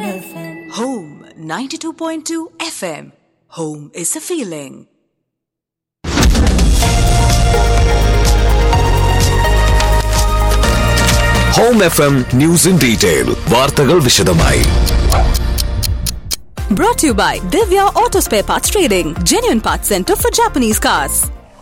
FM. Home 92.2 FM. Home is a feeling. Home F M news in detail വാർത്തകൾ വിശദമായി Brought to you by Divya Auto Spare Parts Trading, genuine parts center for Japanese cars.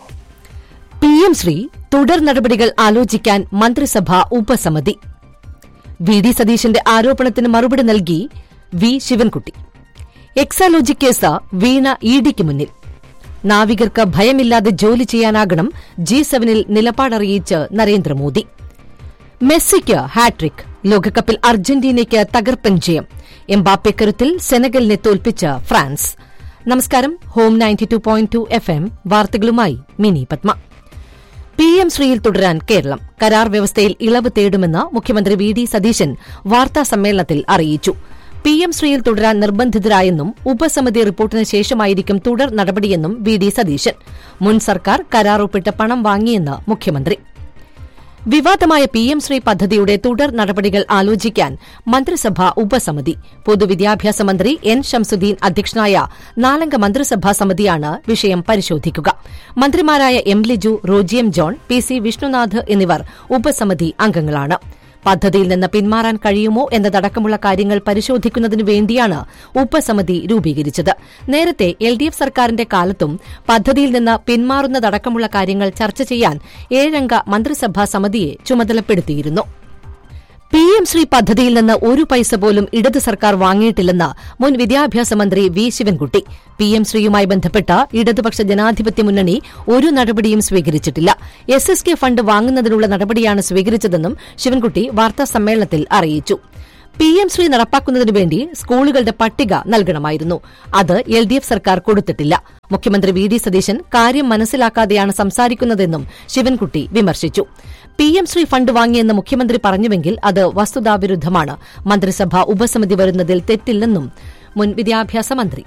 P M Shri തുടർ നടപടികൾ ആലോചിക്കാൻ മന്ത്രിസഭ ഉപസമിതി V D സതീശന്റെ ആരോപണത്തിന് മറുപടി നൽകി V Sivankutty Exalogic case Veena E ഡിക്ക് മുന്നിൽ നാവികർക്ക് ഭയമില്ലാതെ ജോലി ചെയ്യാനാകണം ജി സെവനിൽ നിലപാടറിയിച്ച് നരേന്ദ്രമോദി മെസ്സിക്ക് ഹാട്രിക് ലോകകപ്പിൽ അർജന്റീനയ്ക്ക് തകർപ്പൻ ജയം എംബാപ്പെ കരുത്തിൽ സെനഗലിനെ തോൽപ്പിച്ച് ഫ്രാൻസ് നമസ്കാരം home ninety two point two F M വാർത്തകളുമായി മിനി പത്മ പി എം ശ്രീയിൽ തുടരാൻ കേരളം കരാർ വ്യവസ്ഥയിൽ ഇളവ് തേടുമെന്ന് മുഖ്യമന്ത്രി വി ഡി സതീശൻ വാർത്താ സമ്മേളനത്തിൽ അറിയിച്ചു പി എം ശ്രീയിൽ തുടരാൻ നിർബന്ധിതരായെന്നും ഉപസമിതി റിപ്പോർട്ടിന് ശേഷമായിരിക്കും തുടർ നടപടിയെന്നും വി ഡി സതീശൻ മുൻ സർക്കാർ കരാർ ഒപ്പിട്ട് പണം വാങ്ങിയെന്ന് മുഖ്യമന്ത്രി വിവാദമായ പി എം ശ്രീ പദ്ധതിയുടെ തുടർ നടപടികൾ ആലോചിക്കാൻ മന്ത്രിസഭാ ഉപസമിതി പൊതുവിദ്യാഭ്യാസ മന്ത്രി എൻ ഷംസുദ്ദീൻ അധ്യക്ഷനായ നാലംഗ മന്ത്രിസഭാ സമിതിയാണ് വിഷയം പരിശോധിക്കുക മന്ത്രിമാരായ M Liju Roji M John P C Vishnunath എന്നിവർ ഉപസമിതി അംഗങ്ങളാണ് പദ്ധതിയിൽ നിന്ന് പിന്മാറാൻ കഴിയുമോ എന്നതടക്കമുള്ള കാര്യങ്ങൾ പരിശോധിക്കുന്നതിനു വേണ്ടിയാണ് ഉപസമിതി രൂപീകരിച്ചത് നേരത്തെ എൽ ഡി എഫ് സർക്കാരിന്റെ കാലത്തും പദ്ധതിയിൽ നിന്ന് പിന്മാറുന്നതടക്കമുള്ള കാര്യങ്ങൾ ചർച്ച ചെയ്യാൻ ഏഴംഗ മന്ത്രിസഭാ സമിതിയെ ചുമതലപ്പെടുത്തിയിരുന്നു പി എം ശ്രീ പദ്ധതിയിൽ നിന്ന് ഒരു പൈസ പോലും ഇടത് സർക്കാർ വാങ്ങിയിട്ടില്ലെന്ന് മുൻ വിദ്യാഭ്യാസ മന്ത്രി വി ശിവൻകുട്ടി പി എം ശ്രീയുമായി ബന്ധപ്പെട്ട് ഇടതുപക്ഷ ജനാധിപത്യ മുന്നണി ഒരു നടപടിയും സ്വീകരിച്ചിട്ടില്ല എസ് എസ് കെ ഫണ്ട് വാങ്ങുന്നതിനുള്ള നടപടിയാണ് സ്വീകരിച്ചതെന്നും ശിവൻകുട്ടി വാർത്താ സമ്മേളനത്തിൽ അറിയിച്ചു പി എം ശ്രീ നടപ്പാക്കുന്നതിനു വേണ്ടി സ്കൂളുകളുടെ പട്ടിക നൽകണമായിരുന്നു അത് എൽ ഡി എഫ് സർക്കാർ കൊടുത്തിട്ടില്ല മുഖ്യമന്ത്രി വി ഡി സതീശൻ കാര്യം മനസ്സിലാക്കാതെയാണ് സംസാരിക്കുന്നതെന്നും ശിവൻകുട്ടി വിമർശിച്ചു പി എം ശ്രീ ഫണ്ട് വാങ്ങിയെന്ന് മുഖ്യമന്ത്രി പറഞ്ഞുവെങ്കിൽ അത് വസ്തുതാവിരുദ്ധമാണ് മന്ത്രിസഭ ഉപസമിതി വരുന്നതിൽ തെറ്റില്ലെന്നും മുൻ വിദ്യാഭ്യാസ മന്ത്രി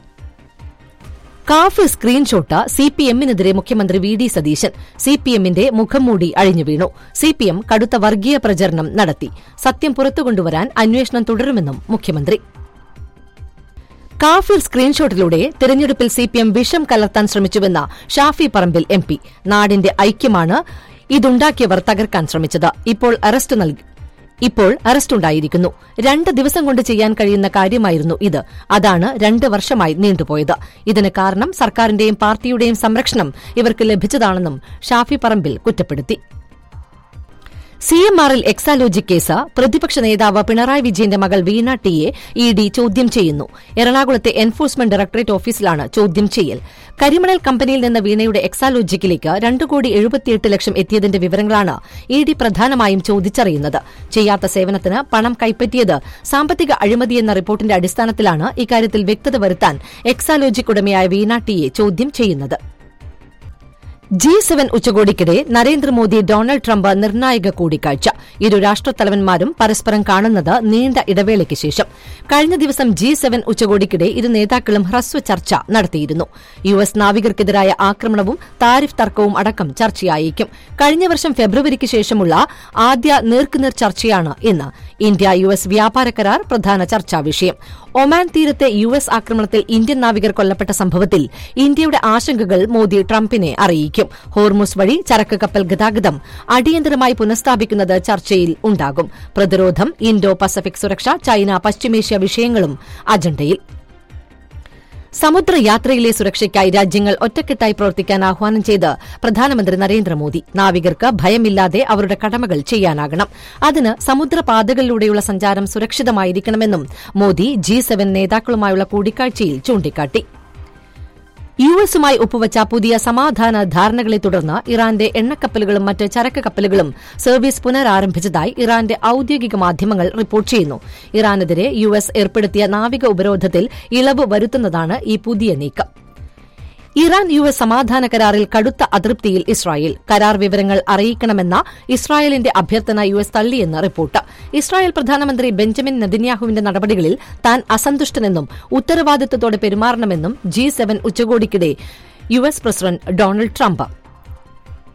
കാഫ് സ്ക്രീൻഷോട്ട് സി പി എമ്മിനെതിരെ മുഖ്യമന്ത്രി V D Satheesan C P എമ്മിന്റെ മുഖംമൂടി അഴിഞ്ഞു വീണു സി പി എം കടുത്ത വർഗീയ പ്രചരണം നടത്തി സത്യം പുറത്തുകൊണ്ടുവരാൻ അന്വേഷണം തുടരുമെന്നും മുഖ്യമന്ത്രി കാഫിർ സ്ക്രീൻഷോട്ടിലൂടെ തെരഞ്ഞെടുപ്പിൽ സി പി എം വിഷം കലർത്താൻ ശ്രമിച്ചുവെന്ന ഷാഫി പറമ്പിൽ എം പി നാടിന്റെ ഐക്യമാണ് ഇതുണ്ടാക്കിയവർ തകർക്കാൻ ശ്രമിച്ചത് ഇപ്പോൾ അറസ്റ്റ് നൽകി ഇപ്പോൾ അറസ്റ്റുണ്ടായിരിക്കുന്നു രണ്ട് ദിവസം കൊണ്ട് ചെയ്യാൻ കഴിയുന്ന കാര്യമായിരുന്നു ഇത് അതാണ് രണ്ട് വർഷമായി നീണ്ടുപോയത് ഇതിന് കാരണം സർക്കാരിന്റെയും പാർട്ടിയുടെയും സംരക്ഷണം ഇവർക്ക് ലഭിച്ചതാണെന്നും ഷാഫി പറമ്പിൽ കുറ്റപ്പെടുത്തി സി എം ആറിൽ എക്സാലോജി കേസ് പ്രതിപക്ഷ നേതാവ് പിണറായി വിജയന്റെ മകൾ വീണ ടിയെ ഇ ഡി ചോദ്യം ചെയ്യുന്നു എറണാകുളത്തെ എൻഫോഴ്സ്മെന്റ് ഡയറക്ടറേറ്റ് ഓഫീസിലാണ് ചോദ്യം ചെയ്യൽ കരിമണൽ കമ്പനിയിൽ നിന്ന് വീണയുടെ എക്സാലോജിക്കിലേക്ക് രണ്ട് കോടി എഴുപത്തിയെട്ട് ലക്ഷം എത്തിയതിന്റെ വിവരങ്ങളാണ് ഇ ഡി പ്രധാനമായും ചോദിച്ചറിയുന്നത് ചെയ്യാത്ത സേവനത്തിന് പണം കൈപ്പറ്റിയത് സാമ്പത്തിക അഴിമതിയെന്ന റിപ്പോർട്ടിന്റെ അടിസ്ഥാനത്തിലാണ് ഇക്കാര്യത്തിൽ വ്യക്തത വരുത്താൻ എക്സാലോജിക് ഉടമയായ വീണ ടിയെ ചോദ്യം ചെയ്യുന്നത് G seven ഉച്ചകോടിക്കിടെ Narendra Modi Donald Trump നിർണായക കൂടിക്കാഴ്ച ഇരു രാഷ്ട്രത്തലവന്മാരും പരസ്പരം കാണുന്നത് നീണ്ട ഇടവേളയ്ക്ക് ശേഷം കഴിഞ്ഞ ദിവസം ജി സെവൻ ഉച്ചകോടിക്കിടെ ഇരു നേതാക്കളും ഹ്രസ്വ ചർച്ച നടത്തിയിരുന്നു യു എസ് നാവികർക്കെതിരായ ആക്രമണവും താരിഫ് തർക്കവും അടക്കം ചർച്ചയായേക്കും കഴിഞ്ഞ വർഷം ഫെബ്രുവരിക്ക് ശേഷമുള്ള ആദ്യ നേർക്കുനേർ ചർച്ചയാണ് ഇന്ന് ഇന്ത്യ യു എസ് വ്യാപാര കരാർ പ്രധാന ചർച്ചാ വിഷയം ഒമാൻ തീരത്തെ യു എസ് ആക്രമണത്തിൽ ഇന്ത്യൻ നാവികർ കൊല്ലപ്പെട്ട സംഭവത്തിൽ ഇന്ത്യയുടെ ആശങ്കകൾ മോദി ട്രംപിനെ അറിയിക്കും ഹോർമുസ് വഴി ചരക്ക് കപ്പൽ ഗതാഗതം അടിയന്തരമായി പുനഃസ്ഥാപിക്കുന്നത് ചർച്ചയിൽ ഉണ്ടാകും പ്രതിരോധം ഇൻഡോ പസഫിക് സുരക്ഷ ചൈന പശ്ചിമേഷ്യ വിഷയങ്ങളും അജണ്ടയിൽ സമുദ്രയാത്രയിലെ സുരക്ഷയ്ക്കായി രാജ്യങ്ങൾ ഒറ്റക്കെട്ടായി പ്രവർത്തിക്കാൻ ആഹ്വാനം ചെയ്ത് പ്രധാനമന്ത്രി നരേന്ദ്രമോദി നാവികർക്ക് ഭയമില്ലാതെ അവരുടെ കടമകൾ ചെയ്യാനാകണം അതിന് സമുദ്രപാതകളിലൂടെയുള്ള സഞ്ചാരം സുരക്ഷിതമായിരിക്കണമെന്നും മോദി ജി സെവൻ നേതാക്കളുമായുള്ള കൂടിക്കാഴ്ചയിൽ ചൂണ്ടിക്കാട്ടി യു എസുമായി ഒപ്പുവച്ച പുതിയ സമാധാന ധാരണകളെ തുടർന്ന് ഇറാന്റെ എണ്ണക്കപ്പലുകളും മറ്റ് ചരക്ക് കപ്പലുകളും സർവീസ് പുനരാരംഭിച്ചതായി ഇറാന്റെ ഔദ്യോഗിക മാധ്യമങ്ങൾ റിപ്പോർട്ട് ചെയ്യുന്നു ഇറാനെതിരെ യു എസ് ഏർപ്പെടുത്തിയ നാവിക ഉപരോധത്തിൽ ഇളവ് വരുത്തുന്നതാണ് ഈ പുതിയ നീക്കം ഇറാൻ യു എസ് സമാധാന കരാറിൽ കടുത്ത അതൃപ്തിയിൽ ഇസ്രായേൽ കരാർ വിവരങ്ങൾ അറിയിക്കണമെന്ന ഇസ്രായേലിന്റെ അഭ്യർത്ഥന യു എസ് തള്ളിയെന്ന് റിപ്പോർട്ട് ഇസ്രായേൽ പ്രധാനമന്ത്രി ബെഞ്ചമിൻ നെതന്യാഹുവിന്റെ നടപടികളിൽ താൻ അസന്തുഷ്ടനെന്നും ഉത്തരവാദിത്തത്തോടെ പെരുമാറണമെന്നും ജി സെവൻ ഉച്ചകോടിക്കിടെ U S president Donald Trump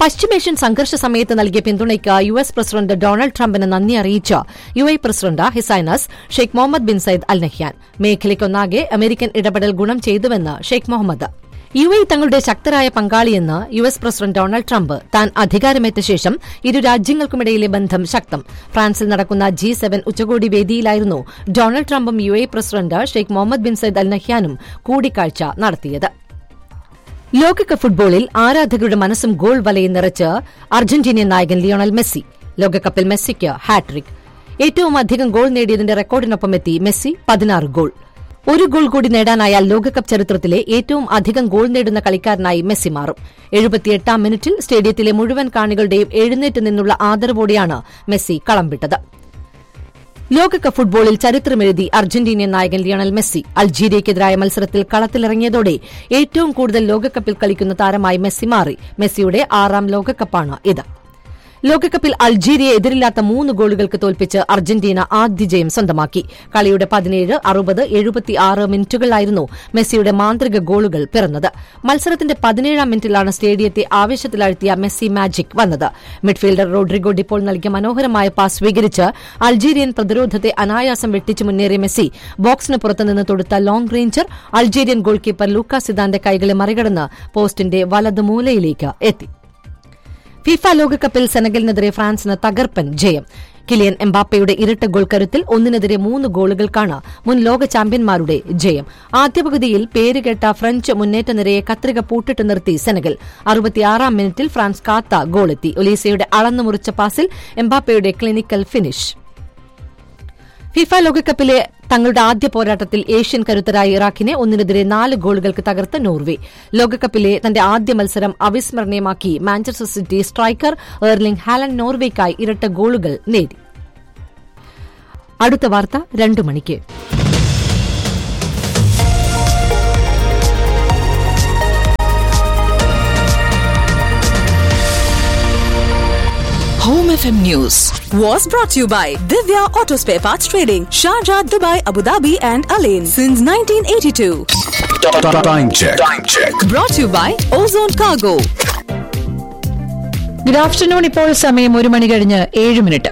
പശ്ചിമേഷ്യൻ സംഘർഷ സമയത്ത് നൽകിയ പിന്തുണയ്ക്ക് യു എസ് പ്രസിഡന്റ് ഡൊണാൾഡ് ട്രംപിന് നന്ദി അറിയിച്ച U A president his highness Sheikh Mohammed bin Zayed Al Nahyan മേഖലയ്ക്കൊന്നാകെ അമേരിക്കൻ ഇടപെടൽ ഗുണം ചെയ്തുവെന്ന് ഷെയ്ഖ് മുഹമ്മദ് യു എ തങ്ങളുടെ ശക്തരായ പങ്കാളിയെന്ന് U S president Donald Trump താൻ അധികാരമേറ്റ ശേഷം ഇരു രാജ്യങ്ങൾക്കുമിടയിലെ ബന്ധം ശക്തം ഫ്രാൻസിൽ നടക്കുന്ന ജി സെവൻ ഉച്ചകോടി വേദിയിലായിരുന്നു ഡൊണാൾഡ് ട്രംപും U A president Sheikh Mohammed bin Zayed Al നഹ്യാനും കൂടിക്കാഴ്ച നടത്തിയത് ലോകകപ്പ് ഫുട്ബോളിൽ ആരാധകരുടെ മനസ്സും ഗോൾ വലയും നിറച്ച് അർജന്റീനിയൻ നായകൻ ലിയോണൽ മെസ്സി ലോകകപ്പിൽ മെസ്സിക്ക് ഹാട്രിക് ഏറ്റവും അധികം ഗോൾ നേടിയതിന്റെ റെക്കോർഡിനൊപ്പം എത്തി മെസ്സി പതിനാറ് ഗോൾ ഒരു ഗോൾ കൂടി നേടാനായാൽ ലോകകപ്പ് ചരിത്രത്തിലെ ഏറ്റവും അധികം ഗോൾ നേടുന്ന കളിക്കാരനായി മെസ്സി മാറും എഴുപത്തിയെട്ടാം മിനിറ്റിൽ സ്റ്റേഡിയത്തിലെ മുഴുവൻ കാണികളുടെയും എഴുന്നേറ്റ് നിന്നുള്ള ആദരവോടെയാണ് മെസ്സി കളം വിട്ടത് ലോകകപ്പ് ഫുട്ബോളിൽ ചരിത്രമെഴുതി അർജന്റീനിയൻ നായകൻ ലിയണൽ മെസ്സി അൾജീരിയയ്ക്കെതിരായ മത്സരത്തിൽ കളത്തിലിറങ്ങിയതോടെ ഏറ്റവും കൂടുതൽ ലോകകപ്പിൽ കളിക്കുന്ന താരമായി മെസ്സി മാറി മെസ്സിയുടെ ആറാം ലോകകപ്പാണ് ഇത് ലോകകപ്പിൽ അൾജീരിയ എതിരില്ലാത്ത മൂന്ന് ഗോളുകൾക്ക് തോൽപ്പിച്ച് അർജന്റീന ആദ്യ ജയം സ്വന്തമാക്കി കളിയുടെ പതിനേഴ് അറുപത് എഴുപത്തിയാറ് മിനിറ്റുകളിലായിരുന്നു മെസ്സിയുടെ മാന്ത്രിക ഗോളുകൾ പിറന്നത് മത്സരത്തിന്റെ പതിനേഴാം മിനിറ്റിലാണ് സ്റ്റേഡിയത്തെ ആവേശത്തിലാഴ്ത്തിയ മെസ്സി മാജിക് വന്നത് മിഡ്ഫീൽഡർ റോഡ്രിഗോ ഡിപ്പോൾ നൽകിയ മനോഹരമായ പാസ് സ്വീകരിച്ച് അൾജീരിയൻ പ്രതിരോധത്തെ അനായാസം വെട്ടിച്ചു മുന്നേറിയ മെസ്സി ബോക്സിന് പുറത്തുനിന്ന് തൊടുത്ത long ranger Algerian goal keeper Luca സിദാന്റെ കൈകളെ മറികടന്ന് പോസ്റ്റിന്റെ വലത് മൂലയിലേക്ക് എത്തി ഫിഫ ലോകകപ്പിൽ സെനഗലിനെതിരെ ഫ്രാൻസിന് തകർപ്പൻ ജയം കിലിയൻ എംബാപ്പയുടെ ഇരട്ട ഗോൾ കരുത്തിൽ ഒന്നിനെതിരെ മൂന്ന് ഗോളുകൾക്കാണ് മുൻ ലോക ചാമ്പ്യന്മാരുടെ ജയം ആദ്യ പകുതിയിൽ പേരുകേട്ട ഫ്രഞ്ച് മുന്നേറ്റ നിരയെ കത്രിക പൂട്ടിട്ട് നിർത്തി സെനഗൽ അറുപത്തിയാറാം മിനിറ്റിൽ ഫ്രാൻസ് കാത്ത ഗോളെത്തി ഒലീസയുടെ അളന്നു മുറിച്ച പാസിൽ എംബാപ്പയുടെ ക്ലിനിക്കൽ ഫിനിഷ് ഫിഫ ലോകകപ്പിലെ തങ്ങളുടെ ആദ്യ പോരാട്ടത്തിൽ ഏഷ്യൻ കരുത്തരായ ഇറാഖിനെ ഒന്നിനെതിരെ നാല് ഗോളുകൾക്ക് തകർത്ത നോർവെ ലോകകപ്പിലെ തന്റെ ആദ്യ മത്സരം അവിസ്മരണീയമാക്കി Manchester City striker Erling Haaland നോർവേക്കായി ഇരട്ട ഗോളുകൾ നേടി അടുത്ത വാർത്ത രണ്ടു മണിക്ക് Home FM News was brought to you by Divya Auto Spare Parts Trading, Sharjah, Dubai, Abu Dhabi, and Alain since 1982. Time check. Time check. Brought to you by Ozone Cargo. Good afternoon ഇപ്പോൾ സമയം ഒരു മണി കഴിഞ്ഞ് ഏഴ് minute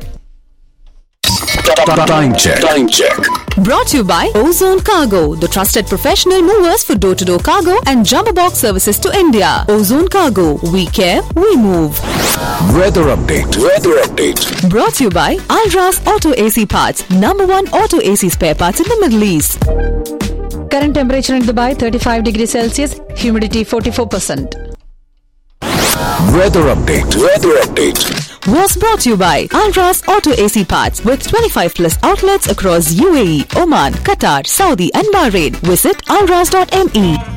Time check. Time check. Brought to you by Ozone Cargo, the trusted professional movers for door to door cargo and jumbo box services to India. Ozone Cargo, we care, we move. Weather update. Weather update. Brought to you by Alras Auto AC Parts, number one auto AC spare parts in the Middle East. Current temperature in Dubai thirty five degree Celsius humidity forty four percent Weather update. Weather update. was brought to you by Alras Auto AC Parts with 25 plus outlets across UAE, Oman, Qatar, Saudi, and Bahrain. Visit alras.me.